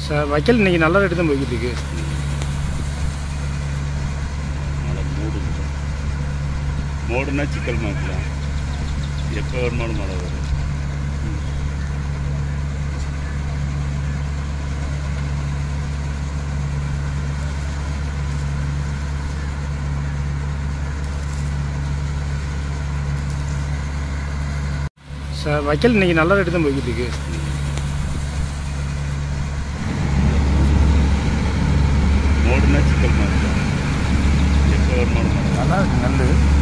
sir வைக்கல் இன்னைக்கு நல்ல rate தான் போய்கிட்டு இருக்கு மழை மூடுது மூடுனா சிக்கல் மாற்றலாம் எப்போ வருமானம் மழை வரும் சார் வைக்கல் இன்னைக்கு நல்ல ரேட்டு தான் போய்கிட்டு இருக்கு மூடுனா சிக்கல் மாற்றலாம் எப்போ வருமானம் மழை வரும் நல்லா இருக்கு நல்லது